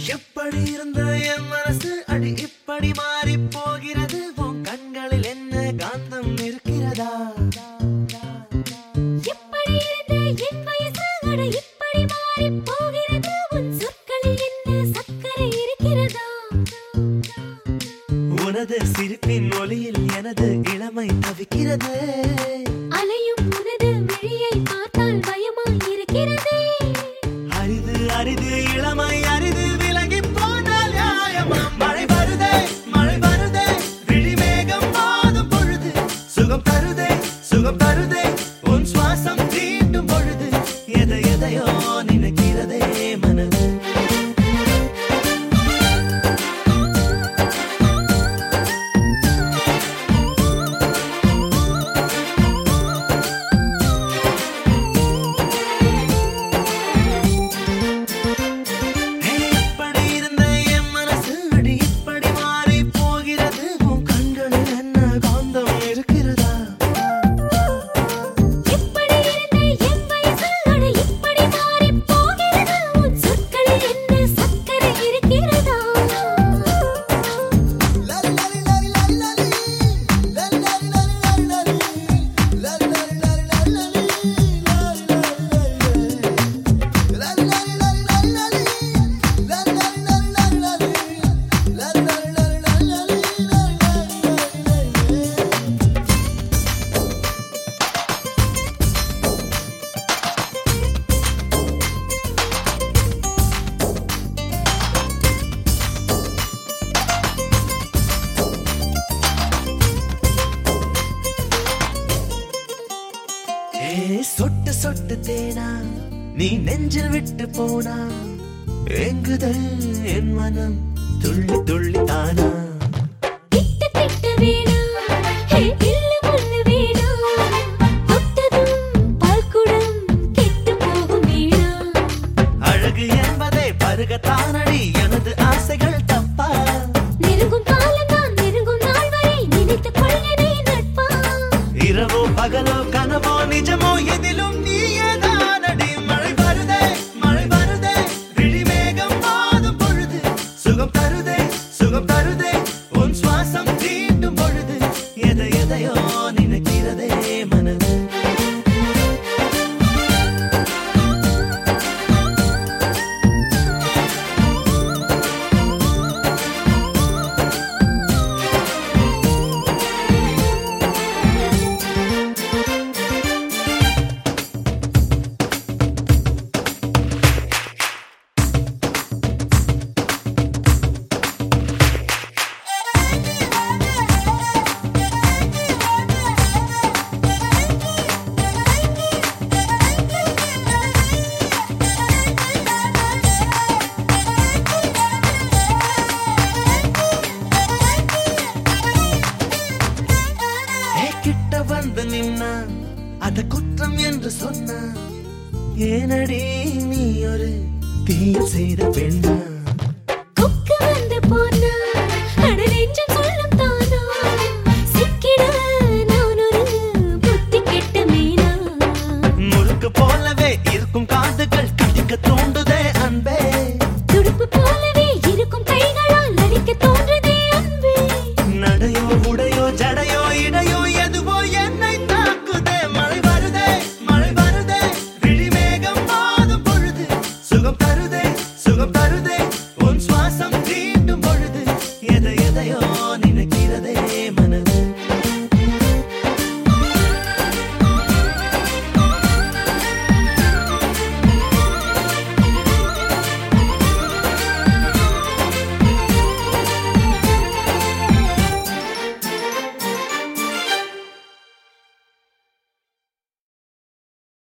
எப்படி இருந்த என் மனசு அடி இப்படி மாறி போகிறது உன் கண்களில் என்ன காந்தம் இருக்கிறதா எப்படி இருந்த என் வயசு அட இப்படி மாறிப் போகிறது உன் சொற்களில் என்ன சர்க்கரை இருக்கிறதா உனது சிரிப்பின் ஒளியில் எனது இளமை தவிக்கிறது அலையும் உனது விழியை பார்த்தால் பயமாய் இருக்கிறதே அரிது அரிது இளமை அரிது விலகி போனால் நியாயமா மழை வருதே மழை வருதே விழிமேகம் மாதும் பொழுது சுகம் தருதே சுகம் தருதே உன் சுவாசம் தீண்டும் பொழுது எதை எதையோ நினைக்கிறதே மனது இப்படி இருந்த என் மனசு அடி இப்படி மாறி போகிறது உன் கண்களில் என்ன காந்தம் இருக்கிறதா எப்படி இருந்த என் வயசு அட இப்படி மாறிப் போகிறது உன் சொற்களில் என்ன சர்க்கரை இருக்கிறதா ஏ சொட்டு சொட்டு தேனா நீ நெஞ்சில் விட்டு போனா எங்குதல் என் மனம் துள்ளி துள்ளி தானா திட்டு திட்டு வேணாம் ஹே இல்லு முள்ளு வேணாம் தொட்டதும் பால்குடம் கெட்டு போகும் வேணாம் அழகு என்பதை பருகத்தானடி எனது ஆசைகள் தப்பா நெருங்கும் காலம்தான் நெருங்கும் நாள் வரை நினைத்துக் கொள்கிறே நட்பா இரவோ பகலோ கனவோ நிஜமோ எதிலும் நீயே தானடி மழை வருதே மழை வருதே விழிமேகம் மாதும் பொழுது சுகம் தருதே சுகம் தருதே உன் சுவாசம் தீண்டும் பொழுது எதை எதையோ நினைக்கிறதே மனது ஏ, கிட்ட வந்து நின்னா அத குற்றம் என்று சொன்னா ஏனடி நீ ஒரு தீய செய்த பெண்ணா கொக்கு வந்து போனா அட நெஞ்சம் சொல்லும் தானா சிக்கிட நான் ஒரு புத்தி கெட்ட மீனா முறுக்கு போலவே இருக்கும் காதுகள் கடிக்க தோண்டுதே அன்பே துடுப்பு போலவே இருக்கும் கைகளால் அடிக்க தோன்றுதே அன்பே நடையோ உடையோ ஜடையோ இடையோ எதுவோ என்னை தாக்குதே மழை வருதே மழை வருதே விழிமேகம் மாதும் பொழுது சுகம் தருதே சுகம் தருதே